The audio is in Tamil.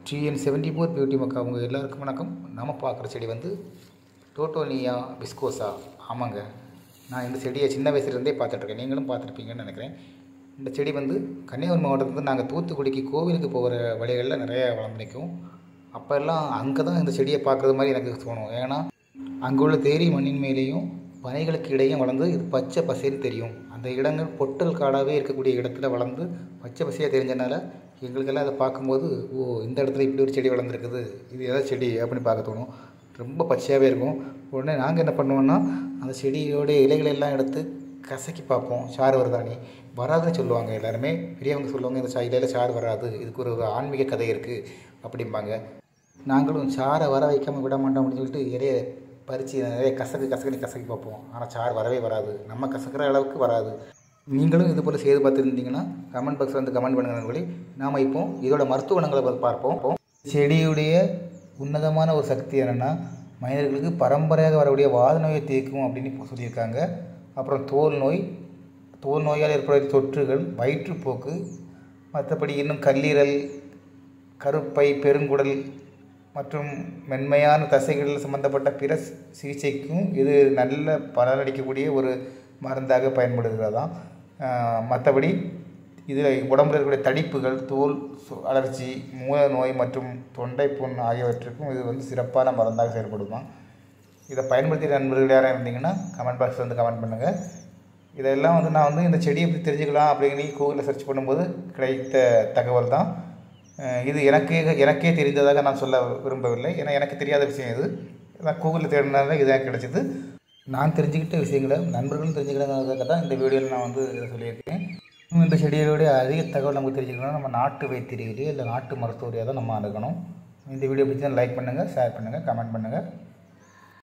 டிஎன் செவன்டி ஃபோர் பியூட்டி மக்கா அவங்க எல்லாருக்கும் வணக்கம் நம்ம பார்க்குற செடி வந்து டோட்டோனியா விஸ்கோசா ஆமாங்க நான் இந்த செடியை சின்ன வயசுலேருந்தே பார்த்துட்ருக்கேன் நீங்களும் பார்த்துருப்பீங்கன்னு நினைக்கிறேன் இந்த செடி வந்து கன்னியாகுமரி மாவட்டத்துலேருந்து நாங்கள் தூத்துக்குடிக்கு கோவிலுக்கு போகிற வழிகளில் நிறைய வளர்ந்து நிற்கும் அப்போ எல்லாம் அங்கே தான் இந்த செடியை பார்க்குறது மாதிரி எனக்கு தோணும் ஏன்னா அங்கே உள்ள தேரி மண்ணின் மேலேயும் பனைகளுக்கு இடையும் வளர்ந்து இது பச்சை பசேன்னு தெரியும் அந்த இடங்கள் பொட்டல் காடாகவே இருக்கக்கூடிய இடத்துல வளர்ந்து பச்சை பசையாக தெரிஞ்சனால எங்களுக்கெல்லாம் அதை பார்க்கும்போது ஓ இந்த இடத்துல இப்படி ஒரு செடி வளர்ந்துருக்குது இது எதாவது செடி அப்படின்னு பார்க்க தோணும் ரொம்ப பச்சையாகவே இருக்கும் உடனே நாங்கள் என்ன பண்ணுவோம்னா அந்த செடியோடைய இலைகளை எல்லாம் எடுத்து கசக்கி பார்ப்போம் சாறு வருதானே வராதுன்னு சொல்லுவாங்க எல்லாருமே பெரியவங்க சொல்லுவாங்க இந்த சா இலையில் சாறு வராது இதுக்கு ஒரு ஒரு ஆன்மீக கதை இருக்குது அப்படிம்பாங்க நாங்களும் சாரை வர வைக்காமல் விட மாட்டோம் அப்படின்னு சொல்லிட்டு இலையை பறித்து நிறைய கசக்கு கசக்குன்னு கசக்கி பார்ப்போம் ஆனால் சாறு வரவே வராது நம்ம கசக்கிற அளவுக்கு வராது நீங்களும் இது போல் செய்து பார்த்துருந்தீங்கன்னா கமெண்ட் பாக்ஸில் வந்து கமெண்ட் பண்ணுங்க நண்பர்களே நாம் இப்போ இதோட மருத்துவ குணங்களை பத்தி பார்ப்போம் செடியுடைய உன்னதமான ஒரு சக்தி என்னென்னா மனிதர்களுக்கு பரம்பரையாக வரக்கூடிய வாத நோயை தீர்க்கும் அப்படின்னு இப்போ சொல்லியிருக்காங்க அப்புறம் தோல் நோய் தோல் நோயால் ஏற்படக்கூடிய தொற்றுகள் வயிற்றுப்போக்கு மற்றபடி இன்னும் கல்லீரல் கருப்பை பெருங்குடல் மற்றும் மென்மையான தசைகள் சம்பந்தப்பட்ட பிற சி- சிகிச்சைக்கும் இது நல்ல பலனளிக்கக்கூடிய ஒரு மருந்தாக பயன்படுகிறதாம் மற்றபடி இதில் உடம்புல இருக்கக்கூடிய தடிப்புகள் தோல் சு- அலர்ஜி மூல நோய் மற்றும் தொண்டை புண் ஆகியவற்றுக்கும் இது வந்து சிறப்பான மருந்தாக செயல்படுமா இதை பயன்படுத்திய நண்பர்கள் யாராக இருந்தீங்கன்னா கமெண்ட் பாக்ஸில் வந்து கமெண்ட் பண்ணுங்கள் இதெல்லாம் வந்து நான் வந்து இந்த செடியை பற்றி தெரிஞ்சுக்கலாம் அப்படின்னு கூகுளில் சர்ச் பண்ணும்போது கிடைத்த தகவல் தான் அஹ் இது எனக்கே எனக்கே தெரிந்ததாக நான் சொல்ல விரும்பவில்லை ஏன்னா எனக்கு தெரியாத விஷயம் இது நான் கூகுளில் தேடினால இது எனக்கு கிடைச்சிது நான் தெரிஞ்சுக்கிட்ட விஷயங்களை நண்பர்களும் தெரிஞ்சுக்கிறதுக்காக தான் இந்த வீடியோவில் நான் வந்து இதை சொல்லியிருக்கேன் இன்னும் இந்த செடியோடைய அதிக தகவல் நமக்கு தெரிஞ்சுக்கணும்னா நம்ம நாட்டு வைத்தியர்களையோ இல்லை நாட்டு மருத்துவரையோ தான் நம்ம அணுகணும் இந்த வீடியோ பற்றி லைக் பண்ணுங்கள் ஷேர் பண்ணுங்கள் கமெண்ட் பண்ணுங்கள்